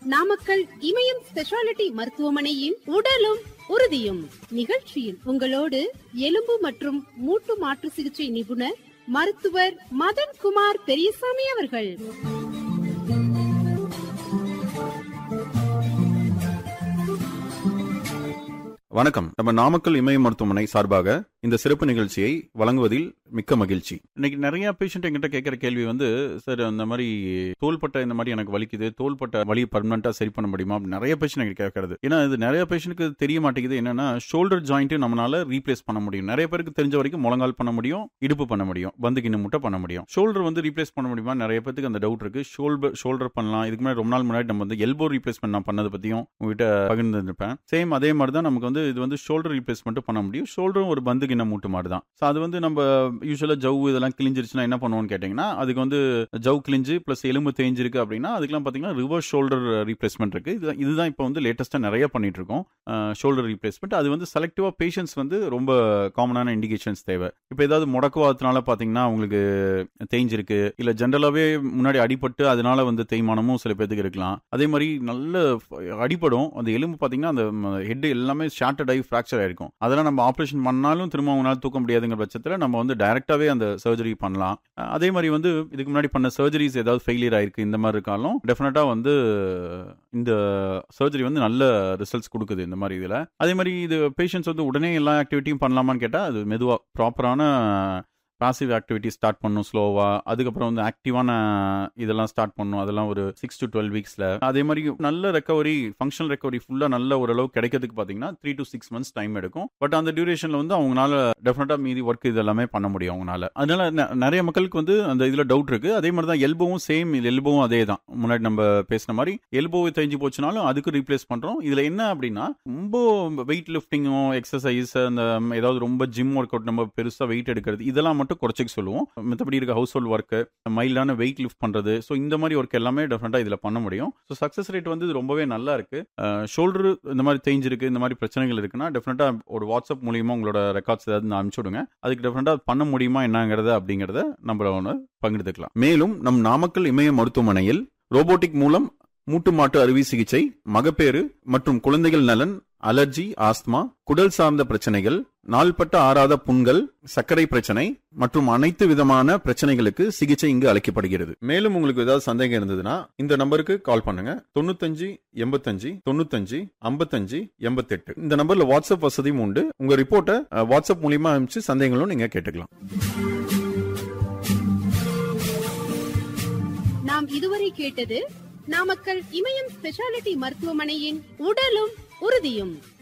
நாமக்கல் இமயம் speciality மருத்துவமனையின் உடலும் உறுதியும் நிகழ்ச்சியில் உங்களோடு எலும்பு மற்றும் மூட்டு மாற்று சிகிச்சை நிபுணர் மருத்துவர் மதன் குமார் பெரியசாமி அவர்கள் வணக்கம் நம்ம நாமக்கல் இமய மருத்துவமனை சார்பாக இந்த சிறப்பு நிகழ்ச்சியை வழங்குவதில் மிக்க மகிழ்ச்சி இன்னைக்கு நிறைய பேஷண்ட் என்கிட்ட கேட்கிற கேள்வி வந்து சார் அந்த மாதிரி தோள்பட்டை இந்த மாதிரி எனக்கு வலிக்குது தோள்பட்டை வலி பர்மனண்டா சரி பண்ண முடியுமா அப்படின்னு நிறைய பேஷண்ட் எனக்கு கேட்கறது ஏன்னா இது நிறைய பேஷண்ட்டுக்கு தெரிய மாட்டேங்குது என்னன்னா ஷோல்டர் ஜாயிண்ட் நம்மளால ரீப்ளேஸ் பண்ண முடியும் நிறைய பேருக்கு தெரிஞ்ச வரைக்கும் முழங்கால் பண்ண முடியும் இடுப்பு பண்ண முடியும் வந்து கிண்ணு முட்டை பண்ண முடியும் ஷோல்டர் வந்து ரீப்ளேஸ் பண்ண முடியுமா நிறைய பேருக்கு அந்த டவுட் இருக்கு ஷோல்டர் ஷோல்டர் பண்ணலாம் இதுக்கு முன்னாடி ரொம்ப நாள் முன்னாடி நம்ம வந்து எல்போ ரீப்ளேஸ்மெண்ட் நான் பண்ணதை பத்தியும் உங்ககிட்ட பகிர்ந்துருப்பேன் சேம் அதே மாதிரி தான் நமக்கு வந்து இது வந்து ஷோல்டர் ரீப்ளேஸ்மெண்ட் பண்ண முடியும் ஷோல்டரும் ஒரு பந்து கிண்ண மூட்டு மாதிரி தான் ஸோ அது வந்து நம்ம யூஸ்வலாக ஜவ் இதெல்லாம் கிழிஞ்சிருச்சுன்னா என்ன பண்ணுவோம்னு கேட்டிங்கன்னா அதுக்கு வந்து ஜவ் கிழிஞ்சு ப்ளஸ் எலும்பு தேஞ்சிருக்கு அப்படின்னா அதுக்கெல்லாம் பார்த்தீங்கன்னா ரிவர்ஸ் ஷோல்டர் ரீப்ளேஸ்மெண்ட் இருக்கு இது இதுதான் இப்போ வந்து லேட்டஸ்ட்டாக நிறைய பண்ணிட்டு இருக்கோம் ஷோல்டர் ரீப்ளேஸ்மெண்ட் அது வந்து செலக்டிவாக பேஷண்ட்ஸ் வந்து ரொம்ப காமனான இண்டிகேஷன்ஸ் தேவை இப்போ ஏதாவது முடக்குவாதத்தினால பார்த்தீங்கன்னா உங்களுக்கு தேஞ்சிருக்கு இல்லை ஜென்ரலாகவே முன்னாடி அடிபட்டு அதனால வந்து தேய்மானமும் சில பேருக்கு இருக்கலாம் அதே மாதிரி நல்ல அடிபடும் அந்த எலும்பு பார்த்தீங்கன்னா அந்த ஹெட் எல்லாமே ஷார்ட்டட் ஆகி ஃப்ராக்சர் ஆயிருக்கும் அதெல்லாம் நம்ம ஆப்ரேஷன் பண்ணாலும் திரும்ப அவங்களால தூக்க முடியாதுங்கிற பட்சத்தில் நம்ம வந்து டைரக்டாவே அந்த சர்ஜரி பண்ணலாம் அதே மாதிரி வந்து இதுக்கு முன்னாடி பண்ண சர்ஜரிஸ் ஏதாவது ஃபெயிலியர் ஆயிருக்கு இந்த மாதிரி இருக்காலும் டெஃபினட்டா வந்து இந்த சர்ஜரி வந்து நல்ல ரிசல்ட்ஸ் கொடுக்குது இந்த மாதிரி இதில் அதே மாதிரி இது பேஷண்ட்ஸ் வந்து உடனே எல்லா ஆக்டிவிட்டியும் பண்ணலாமான்னு கேட்டால் அது மெதுவாக ப்ராப்பரான பாசிவ் ஆக்டிவிட்டி ஸ்டார்ட் பண்ணும் ஸ்லோவா அதுக்கப்புறம் வந்து ஆக்டிவான இதெல்லாம் ஸ்டார்ட் பண்ணும் அதெல்லாம் ஒரு சிக்ஸ் டு டுவெல் வீக்ஸ்ல அதே மாதிரி நல்ல ரெக்கவரி ஃபங்க்ஷனல் ரெக்கவரி ஃபுல்லா நல்ல ஓரளவு கிடைக்கிறதுக்கு பாத்தீங்கன்னா three to six months time எடுக்கும் பட் அந்த டியூரேஷன்ல வந்து அவங்களால டெஃபினட்டா மீதி ஒர்க் இது எல்லாமே பண்ண முடியும் அவங்களால அதனால நிறைய மக்களுக்கு வந்து அந்த இதுல டவுட் இருக்கு அதே மாதிரி தான் எல்போவும் சேம் எல்போவும் அதே தான் முன்னாடி நம்ம பேசின மாதிரி எல்போவை தெரிஞ்சு போச்சுனாலும் அதுக்கு ரீப்ளேஸ் பண்றோம் இதுல என்ன அப்படின்னா ரொம்ப வெயிட் லிஃப்டிங்கும் எக்ஸசைஸ் அந்த ஏதாவது ரொம்ப ஜிம் ஒர்க் அவுட் நம்ம பெருசா வெயிட் எடுக்கிறது இதெல்லாம் மட்டும் குறைச்சிக்க சொல்லுவோம் மற்றபடி இருக்க ஹவுஸ் ஹோல்ட் ஒர்க்கு மைல்டான வெயிட் லிஃப்ட் பண்ணுறது ஸோ இந்த மாதிரி ஒர்க் எல்லாமே டெஃபினட்டாக இதில் பண்ண முடியும் ஸோ சக்ஸஸ் ரேட் வந்து இது ரொம்பவே நல்லா இருக்கு ஷோல்டர் இந்த மாதிரி தேஞ்சிருக்கு இந்த மாதிரி பிரச்சனைகள் இருக்குன்னா டெஃபினட்டாக ஒரு வாட்ஸ்அப் மூலியமா உங்களோட ரெக்கார்ட்ஸ் ஏதாவது நான் அனுப்பிச்சு விடுங்க அதுக்கு டெஃபினட்டாக பண்ண முடியுமா என்னங்கிறத அப்படிங்கிறத நம்ம ஒன்று பகிர்ந்துக்கலாம் மேலும் நம் நாமக்கல் இமய மருத்துவமனையில் ரோபோட்டிக் மூலம் மூட்டு மாட்டு அறுவை சிகிச்சை மகப்பேறு மற்றும் குழந்தைகள் நலன் அலர்ஜி ஆஸ்துமா குடல் சார்ந்த பிரச்சனைகள் நாள்பட்ட ஆறாத புண்கள் சர்க்கரை பிரச்சனை மற்றும் அனைத்து விதமான பிரச்சனைகளுக்கு சிகிச்சை இங்கு அளிக்கப்படுகிறது மேலும் உங்களுக்கு ஏதாவது சந்தேகம் இருந்ததுன்னா இந்த நம்பருக்கு கால் பண்ணுங்க தொண்ணூத்தஞ்சு எண்பத்தஞ்சு தொண்ணூத்தஞ்சு ஐம்பத்தஞ்சு எண்பத்தெட்டு இந்த நம்பர்ல வாட்ஸ்அப் வசதியும் உண்டு உங்க ரிப்போர்ட்டை வாட்ஸ்அப் மூலியமா அனுப்பிச்சு சந்தேகங்களும் நீங்க கேட்டுக்கலாம் நாம் இதுவரை கேட்டது நாமக்கல் இமயம் ஸ்பெஷாலிட்டி மருத்துவமனையின் உடலும் உறுதியும்